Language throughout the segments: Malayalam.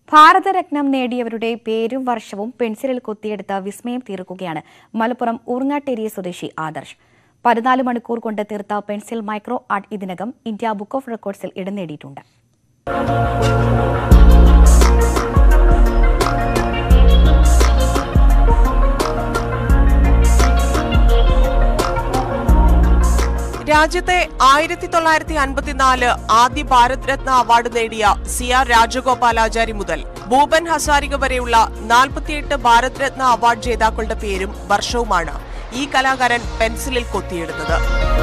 ഭാരതരത്നം നേടിയവരുടെ പേരും വർഷവും പെൻസിലിൽ കൊത്തിയെടുത്ത വിസ്മയം തീർക്കുകയാണ് മലപ്പുറം ഊർങ്ങാട്ടേരി സ്വദേശി ആദർശ് പതിനാല് മണിക്കൂർ കൊണ്ട് തീർത്ത പെൻസിൽ മൈക്രോ ആർട്ട് ഇതിനകം ഇന്ത്യ ബുക്ക് ഓഫ് റെക്കോർഡ്സിൽ ഇടം നേടിയിട്ടുണ്ട് രാജ്യത്തെ ആയിരത്തി തൊള്ളായിരത്തി അൻപത്തിനാല് ആദ്യ ഭാരത് രത്ന അവാർഡ് നേടിയ സി ആർ രാജഗോപാലാചാരി മുതൽ ഭൂപൻ ഹസാരിക വരെയുള്ള നാൽപ്പത്തിയെട്ട് ഭാരത് രത്ന അവാർഡ് ജേതാക്കളുടെ പേരും വർഷവുമാണ് ഈ കലാകാരൻ പെൻസിലിൽ കൊത്തിയെടുത്തത്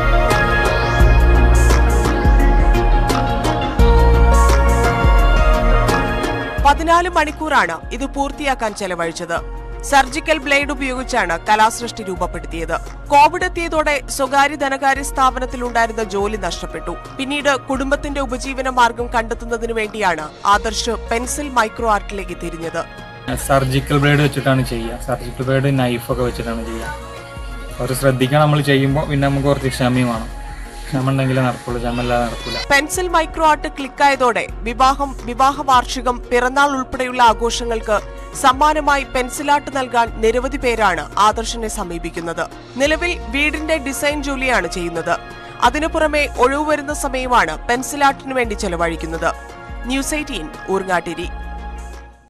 പതിനാല് മണിക്കൂറാണ് ഇത് പൂർത്തിയാക്കാൻ ചെലവഴിച്ചത് സർജിക്കൽ ബ്ലേഡ് ഉപയോഗിച്ചാണ് കലാസൃഷ്ടി രൂപപ്പെടുത്തിയത് കോവിഡ് എത്തിയതോടെ സ്വകാര്യ ധനകാര്യ സ്ഥാപനത്തിലുണ്ടായിരുന്ന ജോലി നഷ്ടപ്പെട്ടു പിന്നീട് കുടുംബത്തിന്റെ ഉപജീവന മാർഗം കണ്ടെത്തുന്നതിനു വേണ്ടിയാണ് ആദർശ് പെൻസിൽ മൈക്രോ ആർട്ടിലേക്ക് തിരിഞ്ഞത് സർജിക്കൽ ബ്ലേഡ് വെച്ചിട്ടാണ് ചെയ്യുക സർജിക്കൽ ബ്ലേഡ് നൈഫൊക്കെ വെച്ചിട്ടാണ് ചെയ്യുക അവർ ശ്രദ്ധിക്കണം നമ്മൾ ചെയ്യുമ്പോൾ പിന്നെ നമുക്ക് കുറച്ച് ക്ഷമയും വേണം ക്ഷമ ഉണ്ടെങ്കിലേ നടക്കുള്ളൂ ക്ഷമ ഇല്ലാതെ നടക്കില്ല പെൻസിൽ മൈക്രോ ആർട്ട് ക്ലിക്കായതോടെ വിവാഹം വിവാഹ വാർഷികം പിറന്നാൾ ഉൾപ്പെടെയുള്ള ആഘോഷങ്ങൾക്ക് സമ്മാനമായി പെൻസിൽ ആർട്ട് നൽകാൻ നിരവധി പേരാണ് ആദർശിനെ സമീപിക്കുന്നത് നിലവിൽ വീടിന്റെ ഡിസൈൻ ജോലിയാണ് ചെയ്യുന്നത് അതിനു പുറമെ ഒഴിവ് വരുന്ന സമയമാണ് പെൻസിൽ ആർട്ടിനു വേണ്ടി ചെലവഴിക്കുന്നത് ന്യൂസ് എയ്റ്റീൻ ഊർങ്ങാട്ടിരി